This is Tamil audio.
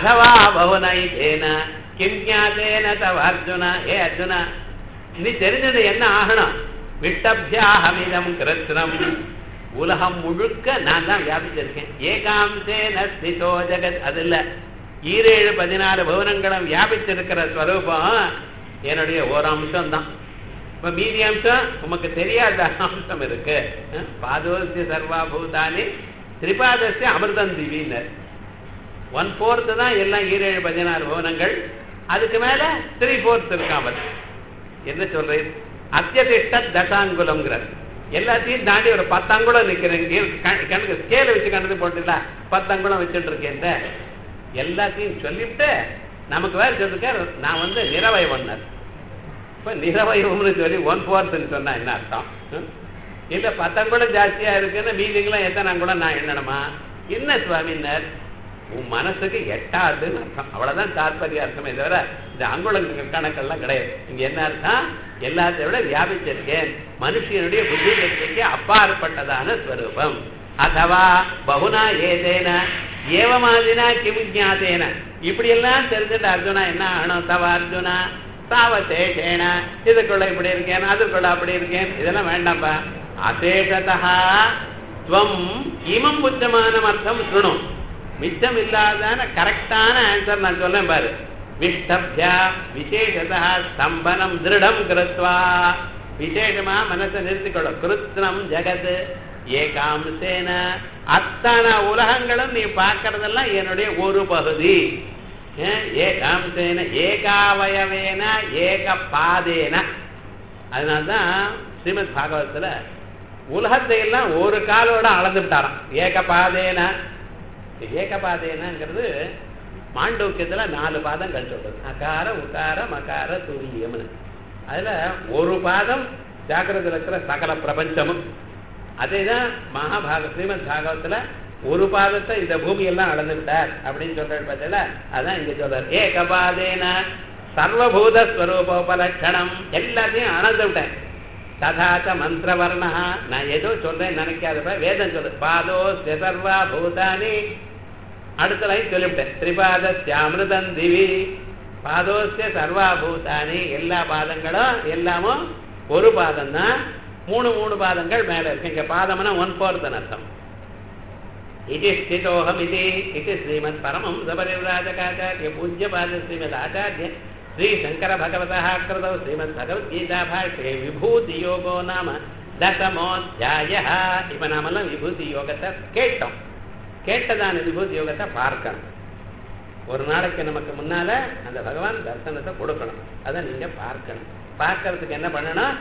அதவா பகுனைதேன கிம் ஞாதேன தவ அர்ஜுனா ஏ அர்ஜுனா நீ தெரிஞ்சது என்ன ஆகணும் விட்டபியாஹமிதம் கிருத்னம் உலகம் முழுக்க நான் தான் வியாபிச்சிருக்கேன் ஏகாம்சேன ஸ்திதோ ஜெகத் அது இல்ல ஈரேழு பதினாறு பவனங்களும் வியாபிச்சிருக்கிற ஸ்வரூபம் என்னுடைய ஒரு அம்சம் தான் இப்ப மீதி அம்சம் உமக்கு தெரியாத அம்சம் இருக்கு அஹ், பாதோசிய சர்வா பூதானி திரிபாதசிய அமிர்தம் திவினர் ஒன் ஃபோர்த்து தான் எல்லாம் ஈரேழு பதினாறு பவனங்கள் அதுக்கு மேல த்ரீ ஃபோர்த் இருக்காமல் என்ன சொல்றேன் அத்தியதிஷ்ட தசாங்குலம்ங்கிறார் எல்லாத்தையும் தாண்டி ஒரு பத்தங்குளம் நிக்கிறேன் கணக்கு ஸ்கேல வச்சு கணக்கு போட்டுல பத்தங்குளம் வச்சுட்டு இருக்கேன் எல்லாத்தையும் சொல்லிவிட்டு நமக்கு வேற சொல்லிருக்கார் நான் வந்து நிறவயவன்னர் இப்ப நிறவயவம்னு சொல்லி ஒன் ஃபோர்த்னு சொன்னா என்ன அர்த்தம் ஹம்? இல்ல பத்தங்குளம் ஜாஸ்தியா இருக்குன்னு மீதிங்களாம் எத்தனை அங்குளம் நான் எண்ணணுமா என்ன சுவாமினர் உன் மனசுக்கு எட்டாதுன்னு அர்த்தம் அவ்வளவுதான் தாற்பரிய அர்த்தமே தவிர இந்த அங்குலங்க கணக்கெல்லாம் கிடையாது இங்க என்ன அர்த்தம் எல்லாத்தை விட வியாபிச்சிருக்கேன் மனுஷனுடைய புத்தி சக்திக்கு அப்பாற்பட்டதான ஸ்வரூபம் அதவா பகுனா ஏதேன ஏவமாதினா கிம் ஞாதேன இப்படி எல்லாம் தெரிஞ்சுட்டு அர்ஜுனா என்ன ஆகணும் தவ அர்ஜுனா சாவசேஷேன இதுக்குள்ள இப்படி இருக்கேன் அதுக்குள்ள அப்படி இருக்கேன் இதெல்லாம் வேண்டாம்ப்பா அசேஷதா துவம் இமம் புத்தமானம் அர்த்தம் சுணும் மிச்சம் இல்லாதான கரெக்டான ஆன்சர் நான் சொல்றேன் பாரு விஷ்டப்யா விசேஷதா ஸ்தம்பனம் திருடம் கிருத்வா விசேஷமா மனசை நிறுத்திக்கொள்ளும் கிருத்னம் ஜெகத் ஏகாம்சேன அத்தனை உலகங்களும் நீ பார்க்கறதெல்லாம் என்னுடைய ஒரு பகுதி ஏன்? ஏகாம்சேன ஏகாவயவேன ஏக பாதேன அதனால்தான் ஸ்ரீமத் பாகவதத்துல உலகத்தை எல்லாம் ஒரு காலோட அளந்து விட்டாராம் ஏக பாதேன ஏகபாதேனங்கிறது மாண்டூக்கியத்துல நாலு பாதங்கள் சொல்றது அகார உகார மகார துரியம்னு அதுல ஒரு பாதம் ஜாக்கிரதையில் இருக்கிற சகல பிரபஞ்சமும் அதேதான் மகாபாக ஸ்ரீமத் பாகவத்துல ஒரு பாதத்தை இந்த பூமி எல்லாம் அளந்து விட்டார் அப்படின்னு சொல்றாரு பார்த்தல அதான் இங்க சொல்றாரு ஏகபாதேன சர்வபூத ஸ்வரூபோபலட்சணம் எல்லாத்தையும் அளந்து விட்டேன் ததாச்ச மந்திரவர்ணா நான் ஏதோ சொல்றேன் நினைக்காதப்ப வேதம் சொல்லு பாதோ சர்வா பூதானி அடுத்த லைன் சொல்லிவிட்டேன் திரிபாதஸ்யாமிருதம் திவி பாதோஸ்ய சர்வா பூதானி எல்லா பாதங்களும் எல்லாமும் ஒரு பாதம் தான் மூணு மூணு பாதங்கள் மேல இருக்கு இங்க பாதம்னா ஒன் ஃபோர்த் அர்த்தம் இது ஸ்திதோகம் இது இது ஸ்ரீமத் பரமம் சபரிவிராஜகாச்சாரிய பூஜ்யபாத ஸ்ரீமத் ஆச்சாரிய ஸ்ரீ சங்கர பகவதா கிருதௌ ஸ்ரீமத் பகவத்கீதா பாஷ்யே விபூதி யோகோ நாம தசமோத்தியாய இப்ப நாமெல்லாம் விபூதி யோகத்தை கேட்டோம் கேட்டதான விபூதி யோகத்தை பார்க்கணும் ஒரு நாளைக்கு நமக்கு முன்னால அந்த பகவான் தர்சனத்தை கொடுக்கணும் அதை நீங்க பார்க்கணும் பார்க்கறதுக்கு என்ன பண்ணணும்